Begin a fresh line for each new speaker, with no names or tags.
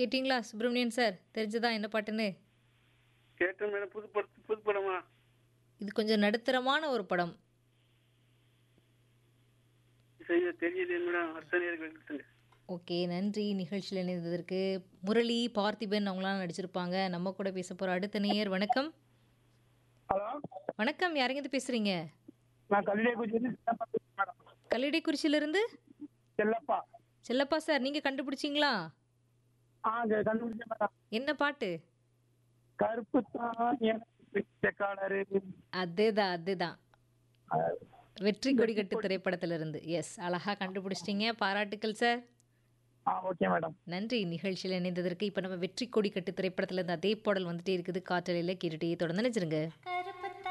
கேட்டிங்களா சுப்பிரமணியன் சார் தெரிஞ்சதா என்ன பாட்டுன்னு
கேட்டேன் மேடம் புது படத்து புது படமா
இது கொஞ்சம் நடுத்தரமான ஒரு படம்
சரியா தெரியலையே மேடம் அர்த்தம் இருக்கு
ஓகே நன்றி நிகழ்ச்சியில் இணைந்ததற்கு முரளி பார்த்திபன் அவங்களாம் நடிச்சிருப்பாங்க நம்ம கூட பேச போகிற அடுத்த நேயர் வணக்கம்
ஹலோ
வணக்கம் யாரெங்கிருந்து பேசுகிறீங்க
நான் கல்லிடே குஜி மேடம்
கல்லிடைக்குறிச்சியிலிருந்து
செல்லப்பா
செல்லப்பா சார் நீங்கள் கண்டுபிடிச்சிங்களா
ஆ இங்க கண்டுபிடிச்சேன் மேடம்
என்ன பாட்டு
கருப்பு தான் எனக்கு பிடிச்ச கலரு
அதேதான் அதேதான் வெற்றி கொடிக்கட்டு திரைப்படத்திலிருந்து எஸ் அழகா கண்டுபிடிச்சிட்டீங்க பாராட்டுக்கள் சார்
ஆ ஓகே மேடம்
நன்றி நிகழ்ச்சியில் இணைந்ததற்கு இப்போ நம்ம வெற்றி கொடிக்கட்டு திரைப்படத்துல இருந்து அதே பாடல் வந்துட்டே இருக்குது காற்றலையில் கேட்டுட்டே தொடர்ந்து நினைச்சிருங்க